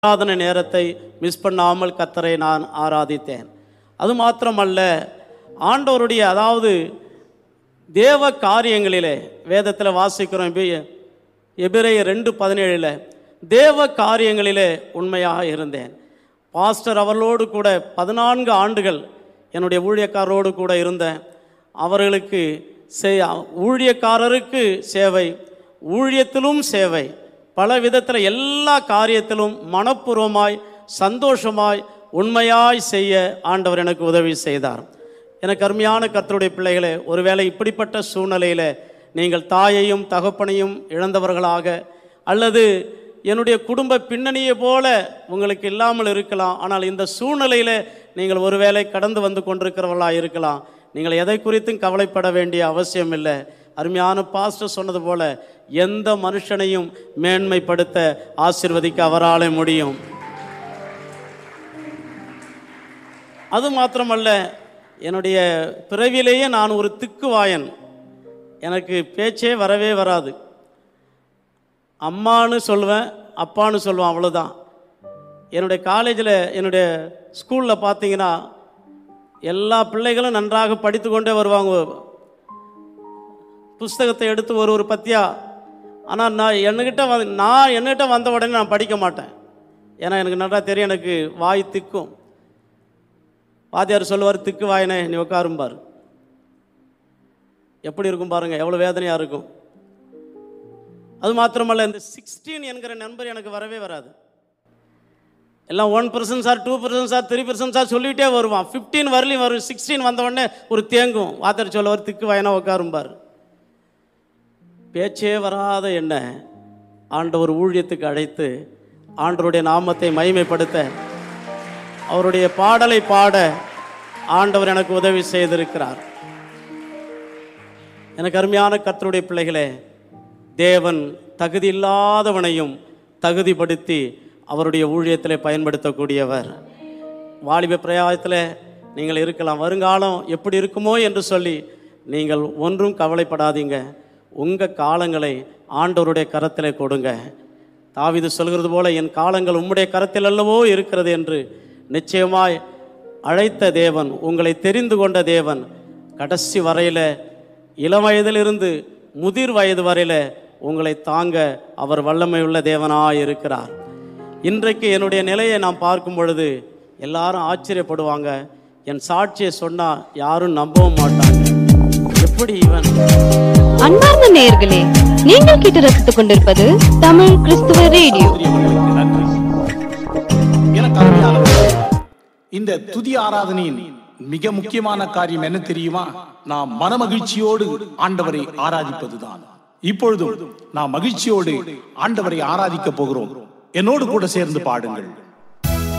ஆராதனை நேரத்தை மிஸ் பண்ணாமல் கத்தரை நான் ஆராதித்தேன் அது மாத்திரமல்ல ஆண்டவருடைய அதாவது தேவ காரியங்களிலே வேதத்தில் வாசிக்கிறோம் எபி- எபிரேயர் ரெண்டு பதினேழில் தேவ காரியங்களிலே உண்மையாக இருந்தேன் பாஸ்டர் அவர்களோடு கூட பதினான்கு ஆண்டுகள் என்னுடைய ஊழியக்காரரோடு கூட இருந்தேன் அவர்களுக்கு செய் ஊழியக்காரருக்கு சேவை ஊழியத்திலும் சேவை பல விதத்தில் எல்லா காரியத்திலும் மனப்பூர்வமாய் சந்தோஷமாய் உண்மையாய் செய்ய ஆண்டவர் எனக்கு உதவி செய்தார் எனக்கு அருமையான கர்த்தருடைய பிள்ளைகளே ஒருவேளை இப்படிப்பட்ட சூழ்நிலையில் நீங்கள் தாயையும் தகப்பனையும் இழந்தவர்களாக அல்லது என்னுடைய குடும்ப பின்னணியை போல உங்களுக்கு இல்லாமல் இருக்கலாம் ஆனால் இந்த சூழ்நிலையில் நீங்கள் ஒருவேளை கடந்து வந்து கொண்டிருக்கிறவர்களாக இருக்கலாம் நீங்கள் எதை குறித்தும் கவலைப்பட வேண்டிய அவசியம் இல்லை அருமையான பாஸ்டர் சொன்னது போல எந்த மனுஷனையும் மேன்மைப்படுத்த ஆசிர்வதிக்க அவராலே முடியும் அது மாத்திரமல்ல என்னுடைய பிறவிலேயே நான் ஒரு திக்குவாயன் எனக்கு பேச்சே வரவே வராது அம்மான்னு சொல்லுவேன் அப்பான்னு சொல்லுவேன் அவ்வளோதான் என்னுடைய காலேஜில் என்னுடைய ஸ்கூலில் பார்த்தீங்கன்னா எல்லா பிள்ளைகளும் நன்றாக படித்து கொண்டே வருவாங்க புஸ்தகத்தை எடுத்து ஒரு ஒரு பத்தியா ஆனால் நான் என்கிட்ட வந்து நான் என்கிட்ட வந்த உடனே நான் படிக்க மாட்டேன் ஏன்னா எனக்கு நல்லா தெரியும் எனக்கு வாய் திக்கும் வாத்தியார் சொல்லுவார் திக்கு வாயனே நீ உட்காரும்பார் எப்படி இருக்கும் பாருங்க எவ்வளோ வேதனையாக இருக்கும் அது மாத்திரமல்ல இந்த சிக்ஸ்டீன் என்கிற நண்பர் எனக்கு வரவே வராது எல்லாம் one percent sir two percent sir three percent sir சொல்லிகிட்டே வருவான் ஃபிஃப்டீன் வரலையும் வரும் சிக்ஸ்டீன் வந்த உடனே ஒரு தேங்கும் வாத்தியார் சொல்லுவார் திக்கு வாயனா உட்காரும்பார் பேச்சே வராத என்ன ஆண்டவர் ஊழியத்துக்கு அழைத்து ஆண்டவருடைய நாமத்தை மகிமைப்படுத்த அவருடைய பாடலை பாட ஆண்டவர் எனக்கு உதவி செய்திருக்கிறார் எனக்கு அருமையான கர்த்தருடைய பிள்ளைகளே தேவன் தகுதி இல்லாதவனையும் தகுதிப்படுத்தி அவருடைய ஊழியத்திலே பயன்படுத்தக்கூடியவர் வாலிப பிரயாயத்தில் நீங்கள் இருக்கலாம் வருங்காலம் எப்படி இருக்குமோ என்று சொல்லி நீங்கள் ஒன்றும் கவலைப்படாதீங்க உங்கள் காலங்களை ஆண்டவருடைய கரத்திலே கொடுங்க தாவீது சொல்கிறது போல என் காலங்கள் உம்முடைய கரத்தில் அல்லவோ இருக்கிறது என்று நிச்சயமாய் அழைத்த தேவன் உங்களை தெரிந்து கொண்ட தேவன் கடைசி வரையில் இளம் வயதிலிருந்து முதிர் வயது வரையில் உங்களை தாங்க அவர் வல்லமையுள்ள தேவனாய் இருக்கிறார் இன்றைக்கு என்னுடைய நிலையை நான் பார்க்கும் பொழுது எல்லாரும் ஆச்சரியப்படுவாங்க என் சாட்சியை சொன்னால் யாரும் நம்பவும் மாட்டாங்க எப்படி இவன் அன்பார்ந்த நேயர்களே நீங்கள் கேட்டு ரசித்துக் கொண்டிருப்பது தமிழ் கிறிஸ்துவ ரேடியோ ஆசிரியர்களுக்கு நன்றி எனக்கு அருமையானவர்களே, இந்த துதி ஆராதனையின் மிக முக்கியமான காரியம் என்ன தெரியுமா நாம் மனமகிழ்ச்சியோடு ஆண்டவரை ஆராதிப்பதுதான் இப்பொழுதும் நாம் மகிழ்ச்சியோடு ஆண்டவரை ஆராதிக்க போகிறோம் என்னோடு கூட சேர்ந்து பாடுங்கள்